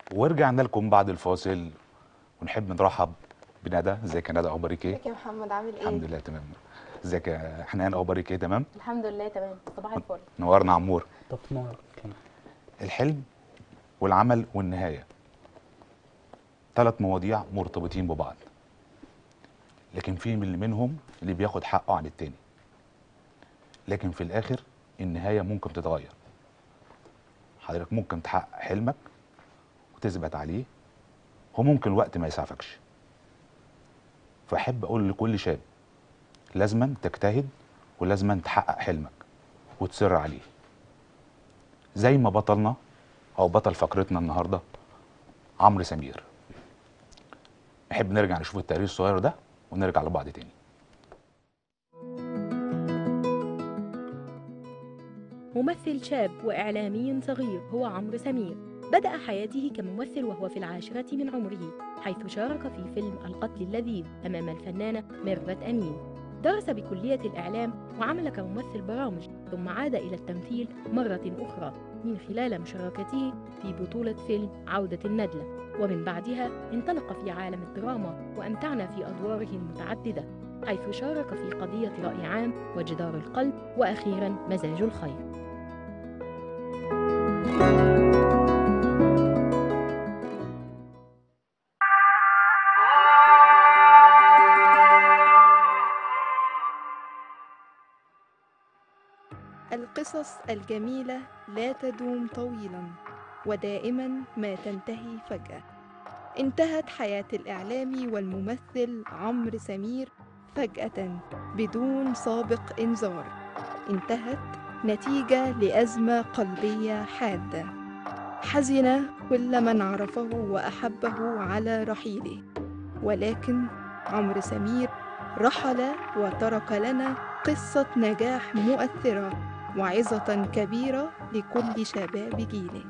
ورجعنا لكم بعد الفاصل ونحب نرحب بندى ازيك يا ندى اخبارك ايه ازيك يا محمد عامل ايه؟ الحمد لله تمام ازيك يا حنان اخبارك ايه تمام الحمد لله تمام صباح الفل نورنا عمور طب نور كمان الحلم والعمل والنهايه ثلاث مواضيع مرتبطين ببعض لكن في من اللي منهم اللي بياخد حقه عن التاني لكن في الاخر النهايه ممكن تتغير حضرتك ممكن تحقق حلمك وتثبت عليه وممكن الوقت ما يسعفكش فاحب اقول لكل شاب لازما تجتهد ولازما تحقق حلمك وتصر عليه زي ما بطلنا او بطل فقرتنا النهارده عمرو سمير نحب نرجع نشوف التقرير الصغير ده ونرجع لبعض تاني ممثل شاب وإعلامي صغير هو عمرو سمير بدأ حياته كممثل وهو في العاشرة من عمره حيث شارك في فيلم القتل اللذيذ أمام الفنانة ميرفت أمين درس بكلية الإعلام وعمل كممثل برامج ثم عاد إلى التمثيل مرة أخرى من خلال مشاركته في بطولة فيلم عودة الندلة ومن بعدها انطلق في عالم الدراما وأمتعنا في أدواره المتعددة حيث شارك في قضية رأي عام وجدار القلب وأخيرا مزاج الخير القصص الجميلة لا تدوم طويلا ودائما ما تنتهي فجأة انتهت حياة الإعلامي والممثل عمرو سمير فجأة بدون سابق إنذار انتهت نتيجة لأزمة قلبية حادة حزن كل من عرفه وأحبه على رحيله ولكن عمرو سمير رحل وترك لنا قصة نجاح مؤثرة وعظة كبيرة لكل شباب جيله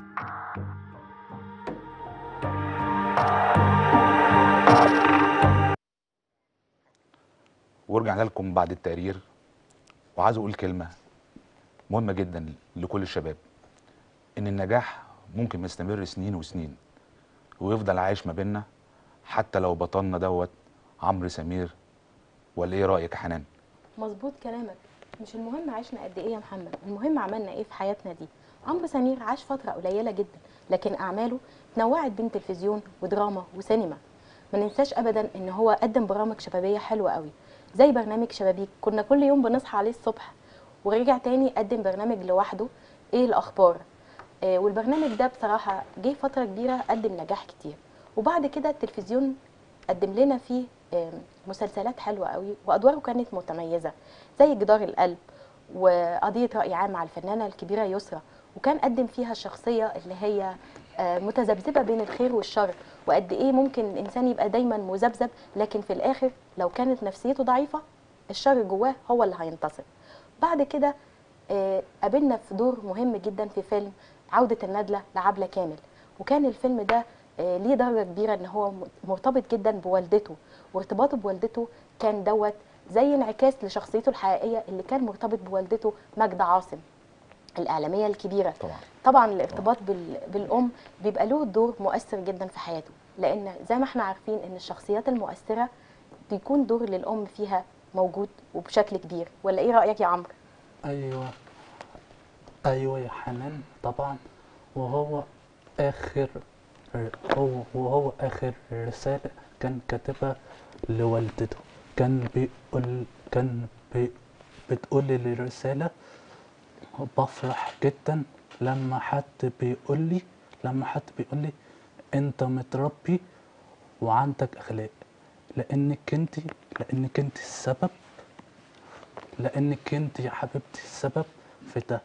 ورجعنا لكم بعد التقرير وعايز اقول كلمه مهمه جدا لكل الشباب ان النجاح ممكن يستمر سنين وسنين ويفضل عايش ما بيننا حتى لو بطلنا دوت عمرو سمير ولا ايه رايك يا حنان مظبوط كلامك مش المهم عشنا قد ايه يا محمد المهم عملنا ايه في حياتنا دي عمرو سمير عاش فتره قليله جدا لكن اعماله تنوعت بين تلفزيون ودراما وسينما ما ننساش ابدا ان هو قدم برامج شبابيه حلوه قوي زي برنامج شبابيك كنا كل يوم بنصحى عليه الصبح ورجع تاني قدم برنامج لوحده ايه الاخبار آه والبرنامج ده بصراحه جه فتره كبيره قدم نجاح كتير وبعد كده التلفزيون قدم لنا فيه آه، مسلسلات حلوه قوي وادواره كانت متميزه زي جدار القلب وقضيه راي عام مع الفنانه الكبيره يسرا وكان قدم فيها الشخصيه اللي هي آه، متذبذبه بين الخير والشر وقد ايه ممكن الانسان يبقى دايما مذبذب لكن في الاخر لو كانت نفسيته ضعيفه الشر جواه هو اللي هينتصر بعد كده آه، قابلنا في دور مهم جدا في فيلم عودة الندلة لعبلة كامل وكان الفيلم ده آه، ليه درجة كبيرة ان هو م- مرتبط جدا بوالدته وارتباطه بوالدته كان دوت زي انعكاس لشخصيته الحقيقية اللي كان مرتبط بوالدته ماجدة عاصم الإعلامية الكبيرة طبعا طبعا الارتباط بال... بالام بيبقى له دور مؤثر جدا في حياته لان زي ما احنا عارفين ان الشخصيات المؤثره بيكون دور للام فيها موجود وبشكل كبير ولا ايه رايك يا عمرو ايوه ايوه يا حنان طبعا وهو اخر هو وهو اخر رسالة كان كاتبها لوالدته كان بيقول كان بي بتقول لي الرسالة بفرح جدا لما حد بيقول لي لما حد بيقول لي انت متربي وعندك اخلاق لانك انت لانك انت السبب لانك انت يا حبيبتي السبب في ده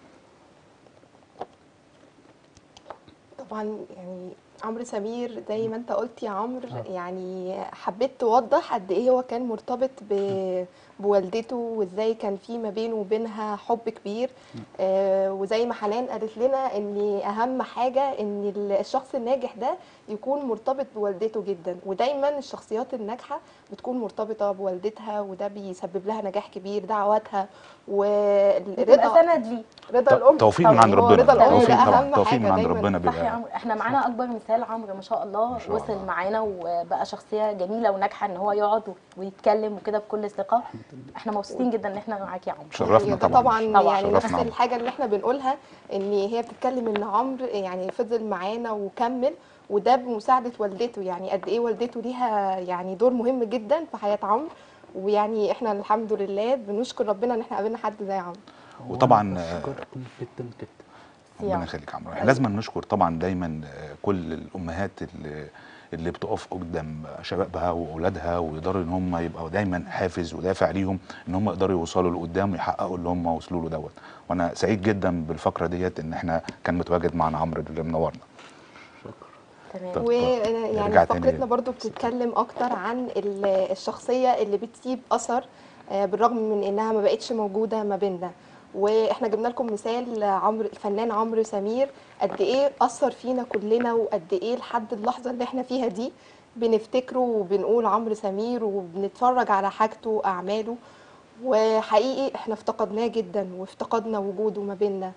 طبعا يعني عمرو سمير زي ما انت قلت يا عمرو آه. يعني حبيت توضح قد ايه هو كان مرتبط ب... بوالدته وازاي كان في ما بينه وبينها حب كبير آه وزي ما حنان قالت لنا ان اهم حاجه ان ال- الشخص الناجح ده يكون مرتبط بوالدته جدا ودايما الشخصيات الناجحه بتكون مرتبطه بوالدتها وده بيسبب لها نجاح كبير دعواتها بتبقى ورضا سند ليه رضا الام توفيق من طبعاً، عند هو ربنا رضا الام توفيق ده طبعا اهم توفيق حاجه من عند دايماً. ربنا صح يا بيبقى عمرو احنا معانا اكبر مثال مثال عمرو ما شاء الله ما شاء وصل الله. معانا وبقى شخصيه جميله وناجحه ان هو يقعد ويتكلم وكده بكل ثقه احنا مبسوطين جدا ان احنا معاك يا عمرو شرفنا ده طبعا طبعا طبعاً. يعني نفس شرفنا عمرو. الحاجه اللي احنا بنقولها ان هي بتتكلم ان عمرو يعني فضل معانا وكمل وده بمساعده والدته يعني قد ايه والدته ليها يعني دور مهم جدا في حياه عمرو ويعني احنا الحمد لله بنشكر ربنا ان احنا قابلنا حد زي عمرو وطبعاً، وأنا بشكركم جدا جدا يا ربنا يخليك يا عمرو احنا لازم نشكر طبعا دايما آه، كل الامهات اللي اللي بتقف قدام شبابها واولادها ويقدروا ان هم يبقوا دايما حافز ودافع ليهم ان هم يقدروا يوصلوا لقدام ويحققوا اللي هم وصلوا له دوت وانا سعيد جدا بالفقره ديت ان احنا كان متواجد معنا عمرو اللي منورنا تمام طب. ويعني نرجع تاني فقرتنا ليه؟ برضو بتتكلم اكتر عن ال- الشخصيه اللي بتسيب اثر آه، بالرغم من انها ما بقتش موجوده ما بيننا واحنا جبنا لكم مثال عمرو الفنان عمرو سمير قد ايه اثر فينا كلنا وقد ايه لحد اللحظه اللي احنا فيها دي بنفتكره وبنقول عمرو سمير وبنتفرج على حاجته واعماله وحقيقي احنا افتقدناه جدا وافتقدنا وجوده ما بيننا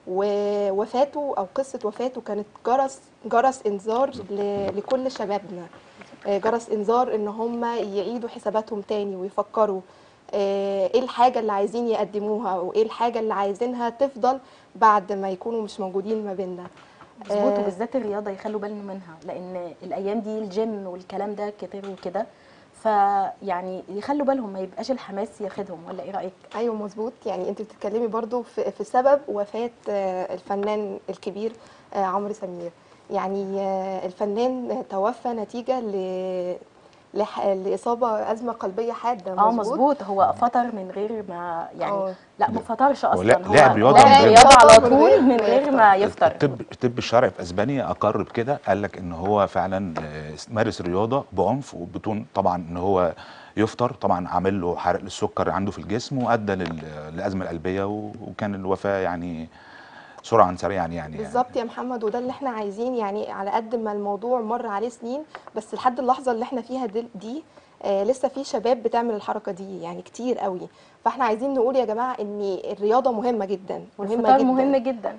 ووفاته او قصه وفاته كانت جرس جرس انذار ل- لكل شبابنا آه، جرس انذار ان هم يعيدوا حساباتهم تاني ويفكروا آه، ايه الحاجه اللي عايزين يقدموها وايه الحاجه اللي عايزينها تفضل بعد ما يكونوا مش موجودين ما بيننا مظبوط آه. وبالذات الرياضه يخلوا بالنا منها لان الايام دي الجيم والكلام ده كتير وكده فيعني يخلوا بالهم ما يبقاش الحماس ياخدهم ولا ايه رايك ايوه مظبوط يعني انت بتتكلمي برضو في, في سبب وفاه آه، الفنان الكبير آه، عمرو سمير يعني آه، الفنان توفى نتيجه ل لح- لاصابه ازمه قلبيه حاده اه مظبوط هو فطر من غير ما يعني آه. لا ما فطرش اصلا لا- هو لعب رياضة لعب من غير- رياضه على من غير طول من ما غير ما يفطر الطب الطب الشرعي في اسبانيا اقر بكده قال لك ان هو فعلا آه، مارس الرياضه بعنف وبدون طبعا ان هو يفطر طبعا عامل له حرق للسكر عنده في الجسم وادى لل- للازمه القلبيه و- وكان الوفاه يعني سرعا سريعا يعني بالظبط يا محمد وده اللي احنا عايزين يعني على قد ما الموضوع مر عليه سنين بس لحد اللحظه اللي احنا فيها دي, دي آه لسه في شباب بتعمل الحركه دي يعني كتير قوي فاحنا عايزين نقول يا جماعه ان الرياضه مهمه جدا مهمه والفطار جدا مهم جدا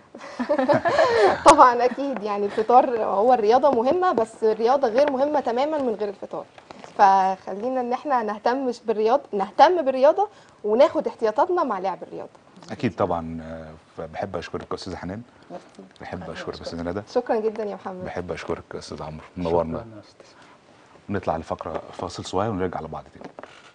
طبعا اكيد يعني الفطار هو الرياضه مهمه بس الرياضه غير مهمه تماما من غير الفطار فخلينا ان احنا نهتم بالرياضه نهتم بالرياضه وناخد احتياطاتنا مع لعب الرياضه اكيد طبعا آه، فبحب اشكرك يا استاذ حنان ميرسي. بحب شكراً. اشكرك يا استاذ ندى شكرا جدا يا محمد بحب اشكرك يا استاذ عمرو منورنا شكراً يا أستاذ. نطلع لفقره فاصل صغير ونرجع لبعض تاني